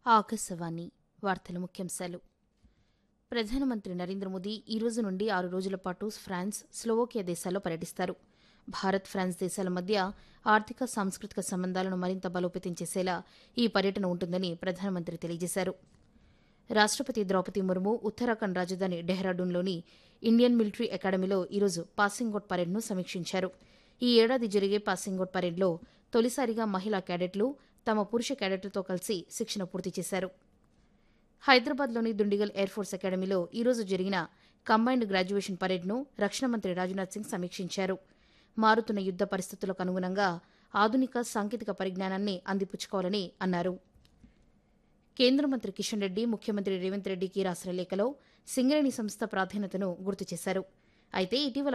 ఆకాశవాణి వార్తల ముఖ్యాంశాలు ప్రధానమంత్రి నరేంద్ర మోదీ ఈ రోజు నుండి ఆరు రోజుల పాటు ఫ్రాన్స్ స్లోవోకియా దేశాల్లో పర్యటిస్తారు భారత్ ఫ్రాన్స్ దేశాల మధ్య ఆర్థిక సాంస్కృతిక సంబంధాలను మరింత బలోపేతం చేసేలా ఈ పర్యటన ఉంటుందని ప్రధానమంత్రి తెలియజేశారు రాష్టపతి ద్రౌపది ముర్ము ఉత్తరాఖండ్ రాజధాని డెహ్రాడూన్లోని ఇండియన్ మిలిటరీ అకాడమీలో ఈరోజు పాసింగ్ అవుట్ పరేడ్ను సమీక్షించారు ఈ ఏడాది జరిగే పాసింగ్ అవుట్ పరేడ్లో తొలిసారిగా మహిళా క్యాడెట్లు తమ పురుష క్యాడెట్లతో కలిసి శిక్షణ పూర్తి చేశారు హైదరాబాద్లోని దుండిగల్ ఎయిర్ ఫోర్స్ అకాడమీలో ఈరోజు జరిగిన కంబైన్డ్ గ్రాడ్యుయేషన్ పరేడ్ను రక్షణ మంత్రి రాజ్నాథ్ సింగ్ సమీక్షించారు మారుతున్న యుద్ద పరిస్థితులకు అనుగుణంగా ఆధునిక సాంకేతిక పరిజ్ఞానాన్ని అందిపుచ్చుకోవాలని అన్నారు కేంద్ర మంత్రి కిషన్ రెడ్డి ముఖ్యమంత్రి రేవంత్ రెడ్డికి రాసిన లేఖలో సింగరేణి సంస్థ ప్రాధాన్యతను గుర్తు చేశారు అయితే ఇటీవల